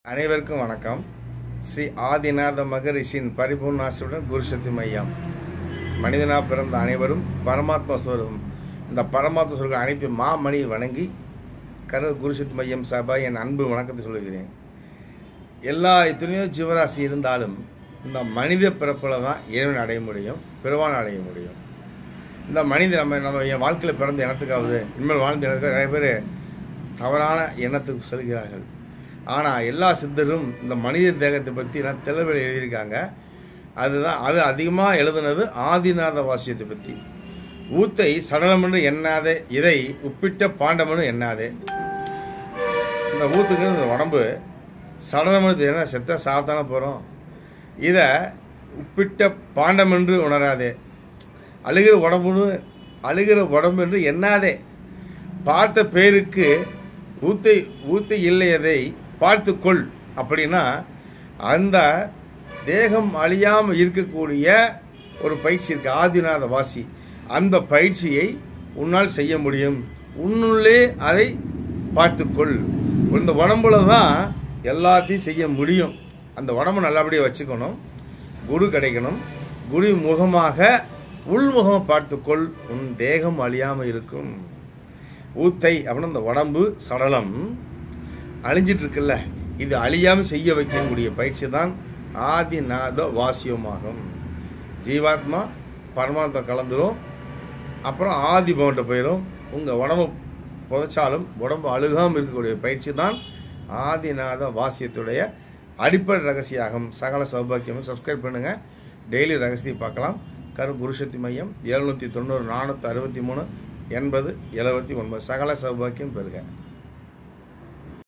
அனைவருக்கும் வணக்கம் ஸ்ரீ ஆதிநாத மகரிஷின் பரிபூர்ணாசியுடன் குருசக்தி மையம் மனிதனாக பிறந்த அனைவரும் பரமாத்மா ஸ்வரூபம் இந்த பரமாத்மா ஸ்வரூபம் அனைத்து மாமணியை வணங்கி கரு குருசக்தி மையம் சார்பாக என் அன்பு வணக்கத்தை சொல்கிறேன் எல்லா எத்தனையோ ஜீவராசி இருந்தாலும் இந்த மனித பிறப்பில் தான் இறைவன் அடைய முடியும் பிறவான் அடைய முடியும் இந்த மனித நம்ம நம்ம என் வாழ்க்கையில் பிறந்த இனத்துக்காவது இனிமேல் வாழ்ந்த இனத்துக்காக நிறைய பேர் தவறான எண்ணத்துக்கு செல்கிறார்கள் ஆனால் எல்லா சித்தரும் இந்த மனித தேகத்தை பற்றி நான் தெளிவில் எழுதியிருக்காங்க அதுதான் அது அதிகமாக எழுதுனது ஆதிநாத வாசியத்தை பற்றி ஊத்தை சடலமென்று எண்ணாதே இதை உப்பிட்ட பாண்டமென்று எண்ணாதே இந்த ஊத்துக்கு இந்த உடம்பு சடலமென்று என்ன செத்த சாப்பிட்டான போகிறோம் இதை உப்பிட்ட பாண்டம் என்று உணராதே அழுகிற உடம்புன்னு அழுகிற உடம்பு என்று எண்ணாதே பார்த்த பேருக்கு ஊத்தை ஊத்தை இல்லையதை பார்த்துக்கொள் அப்படின்னா அந்த தேகம் அழியாமல் இருக்கக்கூடிய ஒரு பயிற்சி இருக்கு ஆதிநாத வாசி அந்த பயிற்சியை உன்னால் செய்ய முடியும் உன்னுள்ளே அதை பார்த்துக்கொள் இந்த உடம்புல தான் எல்லாத்தையும் செய்ய முடியும் அந்த உடம்பு நல்லபடியாக வச்சுக்கணும் குரு கிடைக்கணும் குரு முகமாக உள்முகம் பார்த்துக்கொள் உன் தேகம் அழியாமல் இருக்கும் ஊத்தை அப்படின்னு இந்த உடம்பு சடலம் அழிஞ்சிட்டு இருக்குல்ல இது அழியாமல் செய்ய வைக்கக்கூடிய பயிற்சி தான் ஆதிநாத வாசியமாகும் ஜீவாத்மா பரமாத்மா கலந்துரும் அப்புறம் ஆதி பவன்ட்ட போயிடும் உங்கள் உடம்பு புதைச்சாலும் உடம்பு அழுகாமல் இருக்கக்கூடிய பயிற்சி தான் ஆதிநாத வாசியத்துடைய அடிப்படை ரகசியாகும் சகல சௌபாக்கியமும் சப்ஸ்கிரைப் பண்ணுங்கள் டெய்லி ரகசியத்தை பார்க்கலாம் கரு குருசக்தி மையம் எழுநூற்றி தொண்ணூறு நானூற்றி அறுபத்தி மூணு எண்பது எழுபத்தி ஒன்பது சகல சௌபாக்கியம் பெறுக